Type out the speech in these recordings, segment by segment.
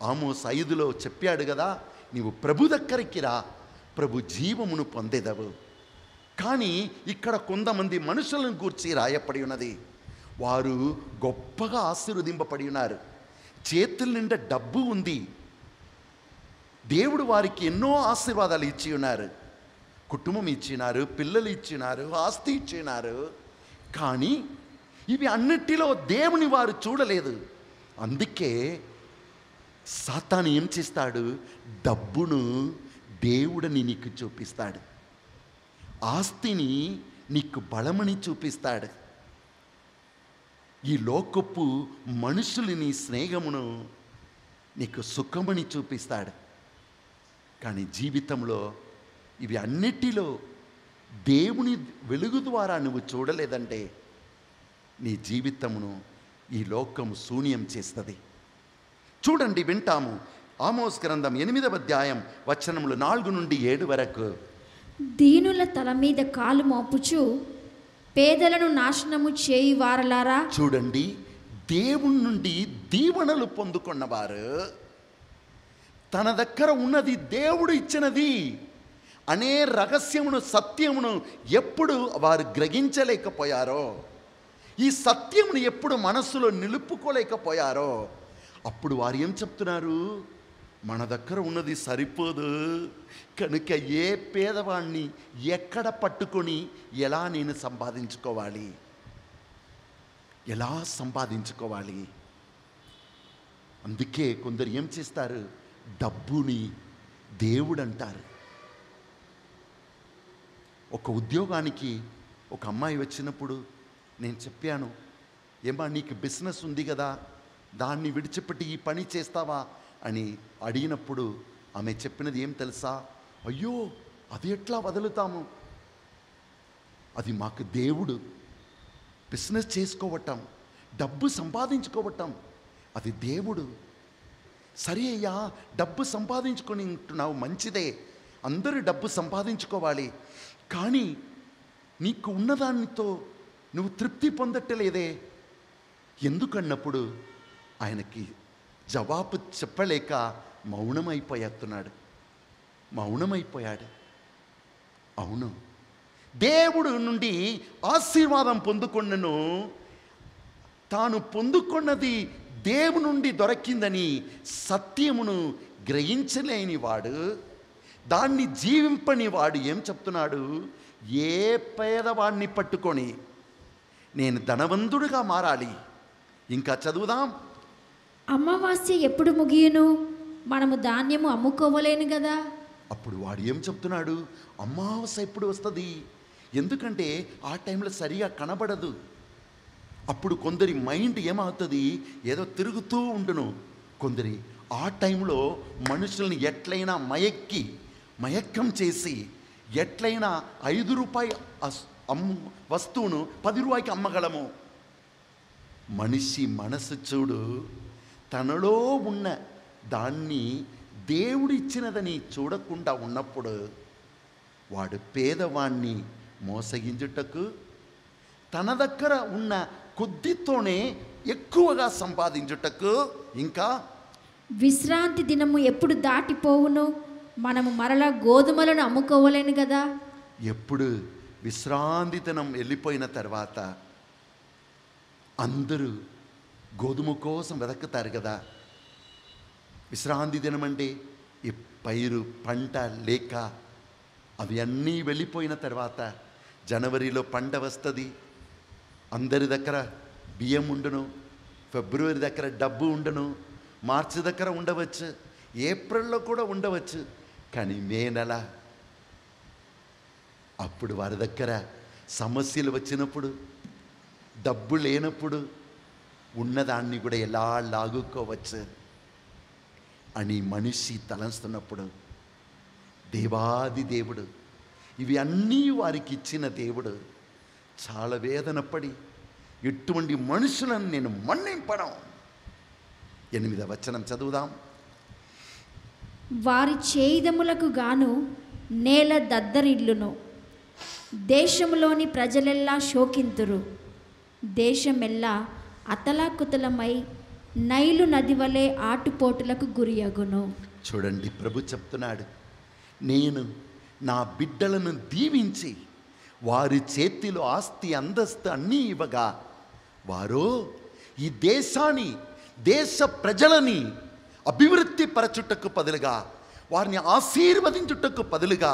ఆమోస్ ఐదులో చెప్పాడు కదా నీవు ప్రభు దగ్గరికి రా ప్రభు జీవమును పొందేదవు కానీ ఇక్కడ కొంతమంది మనుషులను గూర్చి రాయపడి ఉన్నది వారు గొప్పగా ఆశీర్వదింపబడి ఉన్నారు చేతుల నిండా డబ్బు ఉంది దేవుడు వారికి ఎన్నో ఆశీర్వాదాలు ఇచ్చి ఉన్నారు కుటుంబం ఇచ్చినారు పిల్లలు ఇచ్చినారు ఆస్తి ఇచ్చినారు కానీ ఇవి అన్నిటిలో దేవుని వారు చూడలేదు అందుకే సాతాను ఏం చేస్తాడు డబ్బును దేవుడని నీకు చూపిస్తాడు ఆస్తిని నీకు బలమని చూపిస్తాడు ఈ లోకపు మనుషులని స్నేహమును నీకు సుఖమని చూపిస్తాడు కానీ జీవితంలో ఇవి అన్నిటిలో దేవుని వెలుగు ద్వారా నువ్వు చూడలేదంటే నీ జీవితమును ఈ లోకం శూన్యం చేస్తుంది చూడండి వింటాము ఆమోస్ గ్రంథం ఎనిమిదవ అధ్యాయం వచనములు నాలుగు నుండి ఏడు వరకు దీనుల తల మీద కాలు మోపుచు పేదలను నాశనము చేయి వారలారా చూడండి దేవుని నుండి దీవెనలు పొందుకున్నవారు తన దగ్గర ఉన్నది దేవుడు ఇచ్చినది అనే రహస్యమును సత్యమును ఎప్పుడు వారు గ్రహించలేకపోయారో ఈ సత్యమును ఎప్పుడు మనస్సులో నిలుపుకోలేకపోయారో అప్పుడు వారు ఏం చెప్తున్నారు మన దగ్గర ఉన్నది సరిపోదు కనుక ఏ పేదవాణ్ణి ఎక్కడ పట్టుకొని ఎలా నేను సంపాదించుకోవాలి ఎలా సంపాదించుకోవాలి అందుకే కొందరు ఏం చేస్తారు డబ్బుని దేవుడు అంటారు ఒక ఉద్యోగానికి ఒక అమ్మాయి వచ్చినప్పుడు నేను చెప్పాను ఏమా నీకు బిజినెస్ ఉంది కదా దాన్ని విడిచిపెట్టి ఈ పని చేస్తావా అని అడిగినప్పుడు ఆమె చెప్పినది ఏం తెలుసా అయ్యో అది ఎట్లా వదులుతాము అది మాకు దేవుడు బిజినెస్ చేసుకోవటం డబ్బు సంపాదించుకోవటం అది దేవుడు సరే అయ్యా డబ్బు సంపాదించుకొని ఉంటున్నావు మంచిదే అందరూ డబ్బు సంపాదించుకోవాలి కానీ నీకు ఉన్నదానితో నువ్వు తృప్తి పొందట్టలేదే ఎందుకన్నప్పుడు ఆయనకి జవాబు చెప్పలేక మౌనమైపోయేస్తున్నాడు మౌనమైపోయాడు అవును దేవుడు నుండి ఆశీర్వాదం పొందుకున్నను తాను పొందుకున్నది దేవు నుండి దొరకిందని సత్యమును గ్రహించలేని వాడు దాన్ని జీవింపని వాడు ఏం చెప్తున్నాడు ఏ పేదవాడిని పట్టుకొని నేను ధనవంతుడిగా మారాలి ఇంకా చదువుదాం అమావాస్య ఎప్పుడు ముగియును మనము ధాన్యము అమ్ముకోవలేను కదా అప్పుడు వాడు ఏం చెప్తున్నాడు అమావాస్య ఎప్పుడు వస్తుంది ఎందుకంటే ఆ టైంలో సరిగా కనబడదు అప్పుడు కొందరి మైండ్ ఏమవుతుంది ఏదో తిరుగుతూ ఉండును కొందరి ఆ టైంలో మనుషుల్ని ఎట్లయినా మయక్కి మయక్కం చేసి ఎట్లయినా ఐదు రూపాయి అస్- అమ్ము వస్తువును పది రూపాయికి అమ్మగలము మనిషి మనసు చూడు తనలో ఉన్న దాన్ని దేవుడిచ్చినదని చూడకుండా ఉన్నప్పుడు వాడు పేదవాణ్ణి మోసగించుటకు తన దగ్గర ఉన్న కొద్దితోనే ఎక్కువగా సంపాదించుటకు ఇంకా విశ్రాంతి దినము ఎప్పుడు దాటిపోవును మనము మరలా గోధుమలను అమ్ముకోవలేను కదా ఎప్పుడు విశ్రాంతితనం వెళ్ళిపోయిన తర్వాత అందరూ గోధుమ కోసం వెతకుతారు కదా విశ్రాంతి దినం అంటే ఈ పైరు పంట లేక అవి అన్నీ వెళ్ళిపోయిన తర్వాత జనవరిలో పంట వస్తుంది అందరి దగ్గర బియ్యం ఉండును ఫిబ్రవరి దగ్గర డబ్బు ఉండును మార్చి దగ్గర ఉండవచ్చు ఏప్రిల్లో కూడా ఉండవచ్చు కానీ మే నెల అప్పుడు వారి దగ్గర సమస్యలు వచ్చినప్పుడు డబ్బు లేనప్పుడు ఉన్నదాన్ని కూడా ఎలా లాగుకోవచ్చు అని మనిషి తలంస్తున్నప్పుడు దేవాది దేవుడు ఇవి అన్నీ వారికి ఇచ్చిన దేవుడు చాలా వేదన పడి ఇటువంటి మనుషులను నేను మన్నింపడం ఎనిమిదవ వచనం చదువుదాం వారి చేయిదములకు గాను నేల దద్దరిల్లును దేశములోని ప్రజలెల్లా శోకింతురు దేశమెల్లా అతలాకుతలమై నైలు నది వలె ఆటుపోటులకు గురియగును చూడండి ప్రభు చెప్తున్నాడు నేను నా బిడ్డలను దీవించి వారి చేతిలో ఆస్తి అందస్తు అన్నీ ఇవ్వగా వారు ఈ దేశాన్ని దేశ ప్రజలని అభివృద్ధి పరచుటకు బదులుగా వారిని ఆశీర్వదించుటకు బదులుగా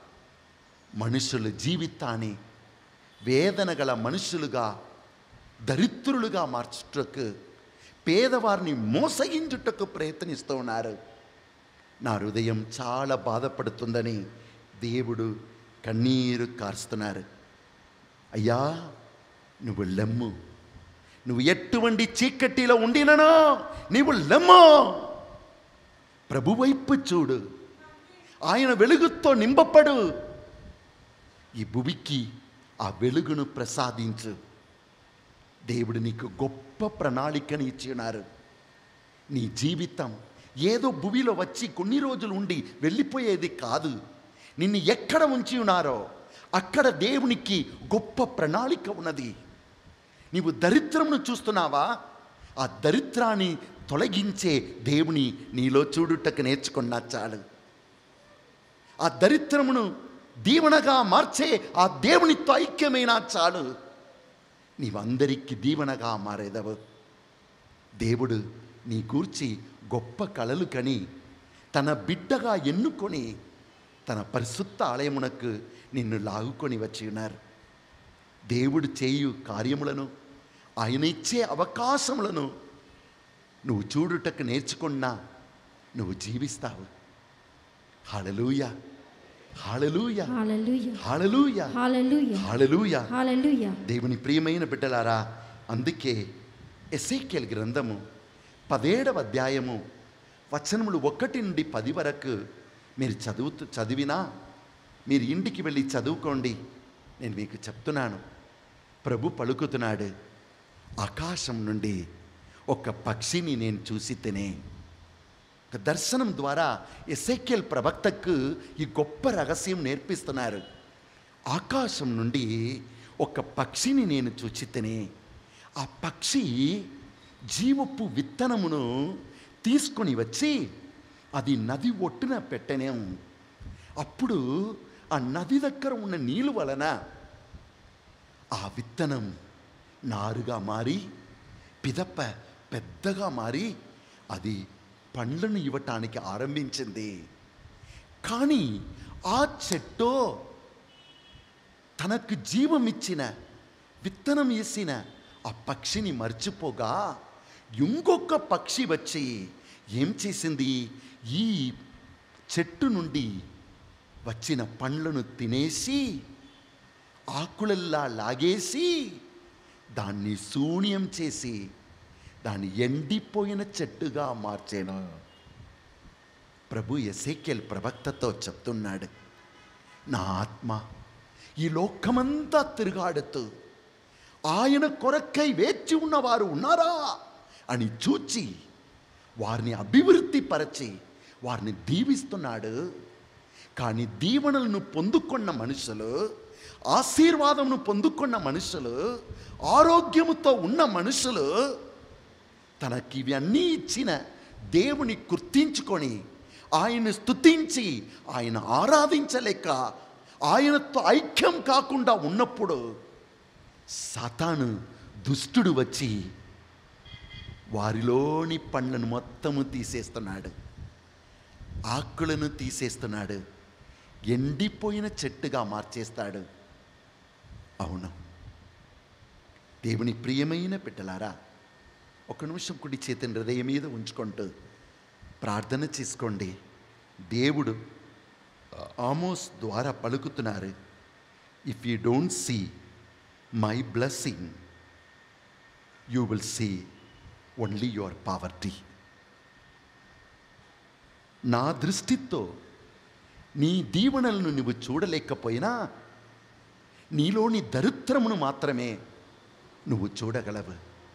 మనుషుల జీవితాన్ని వేదన గల మనుషులుగా దరిద్రులుగా మార్చుటకు పేదవారిని మోసగించుటకు ప్రయత్నిస్తూ ఉన్నారు నా హృదయం చాలా బాధపడుతుందని దేవుడు కన్నీరు కార్స్తున్నారు అయ్యా నువ్వు లెమ్ము నువ్వు ఎటువంటి చీకటిలో ఉండిననో నీవు లెమ్ము ప్రభు వైపు చూడు ఆయన వెలుగుతో నింపపడు ఈ భువికి ఆ వెలుగును ప్రసాదించు దేవుడు నీకు గొప్ప ప్రణాళికని ఇచ్చి ఉన్నారు నీ జీవితం ఏదో భూమిలో వచ్చి కొన్ని రోజులు ఉండి వెళ్ళిపోయేది కాదు నిన్ను ఎక్కడ ఉంచి ఉన్నారో అక్కడ దేవునికి గొప్ప ప్రణాళిక ఉన్నది నీవు దరిద్రమును చూస్తున్నావా ఆ దరిద్రాన్ని తొలగించే దేవుని నీలో చూడుటకు నేర్చుకున్నా చాలు ఆ దరిద్రమును దీవెనగా మార్చే ఆ దేవునితో ఐక్యమైన చాలు నీవందరికీ దీవెనగా మారేదవు దేవుడు నీ గూర్చి గొప్ప కలలు కని తన బిడ్డగా ఎన్నుకొని తన పరిశుద్ధ ఆలయమునకు నిన్ను లాగుకొని వచ్చి ఉన్నారు దేవుడు చేయు కార్యములను ఆయన ఇచ్చే అవకాశములను నువ్వు చూడుటకు నేర్చుకున్నా నువ్వు జీవిస్తావు hallelujah hallelujah hallelujah hallelujah hallelujah hallelujah hallelujah దేవుని ప్రియమైన బిడ్డలారా అందుకే ఎస్ఐకెల్ గ్రంథము పదేడవ అధ్యాయము వచనములు ఒకటి నుండి పది వరకు మీరు చదువుతూ చదివినా మీరు ఇంటికి వెళ్ళి చదువుకోండి నేను మీకు చెప్తున్నాను ప్రభు పలుకుతున్నాడు ఆకాశం నుండి ఒక పక్షిని నేను చూసి తినే ఒక దర్శనం ద్వారా ఎస్ఐకెల్ ప్రవక్తకు ఈ గొప్ప రహస్యం నేర్పిస్తున్నారు ఆకాశం నుండి ఒక పక్షిని నేను చూచి తినే ఆ పక్షి జీవపు విత్తనమును తీసుకొని వచ్చి అది నది ఒట్టున పెట్టనేం అప్పుడు ఆ నది దగ్గర ఉన్న నీళ్ళు వలన ఆ విత్తనం నారుగా మారి పిదప్ప పెద్దగా మారి అది పండ్లను ఇవ్వటానికి ఆరంభించింది కానీ ఆ చెట్టు తనకు జీవం ఇచ్చిన విత్తనం వేసిన ఆ పక్షిని మర్చిపోగా ఇంకొక పక్షి వచ్చి ఏం చేసింది ఈ చెట్టు నుండి వచ్చిన పండ్లను తినేసి ఆకులల్లా లాగేసి దాన్ని శూన్యం చేసి దాన్ని ఎండిపోయిన చెట్టుగా మార్చాను ప్రభు ఎసేకెల్ ప్రవక్తతో చెప్తున్నాడు నా ఆత్మ ఈ లోకమంతా తిరుగాడుతూ ఆయన కొరకై వేచి ఉన్నవారు ఉన్నారా అని చూచి వారిని అభివృద్ధి పరచి వారిని దీవిస్తున్నాడు కానీ దీవెనలను పొందుకున్న మనుషులు ఆశీర్వాదమును పొందుకున్న మనుషులు ఆరోగ్యముతో ఉన్న మనుషులు తనకి ఇవన్నీ ఇచ్చిన దేవుని గుర్తించుకొని ఆయన స్తుతించి ఆయన ఆరాధించలేక ఆయనతో ఐక్యం కాకుండా ఉన్నప్పుడు సాతాను దుష్టుడు వచ్చి వారిలోని పండ్లను మొత్తము తీసేస్తున్నాడు ఆకులను తీసేస్తున్నాడు ఎండిపోయిన చెట్టుగా మార్చేస్తాడు అవును దేవుని ప్రియమైన బిడ్డలారా ఒక నిమిషం కుడి చేతిని హృదయం మీద ఉంచుకుంటూ ప్రార్థన చేసుకోండి దేవుడు ఆమోస్ ద్వారా పలుకుతున్నారు if you don't see my blessing you will see only your poverty నా దృష్టితో నీ దీవెనలను నువ్వు చూడలేకపోయినా నీలోని దరిద్రమును మాత్రమే నువ్వు చూడగలవు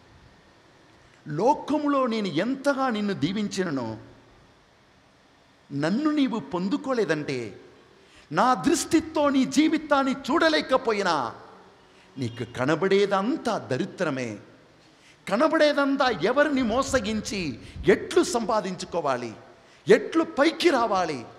లోకములో నేను ఎంతగా నిన్ను దీవించిననో నన్ను నీవు పొందుకోలేదంటే నా దృష్టితో నీ జీవితాన్ని చూడలేకపోయినా నీకు కనబడేదంతా దరిద్రమే కనబడేదంతా ఎవరిని మోసగించి ఎట్లు సంపాదించుకోవాలి ఎట్లు పైకి రావాలి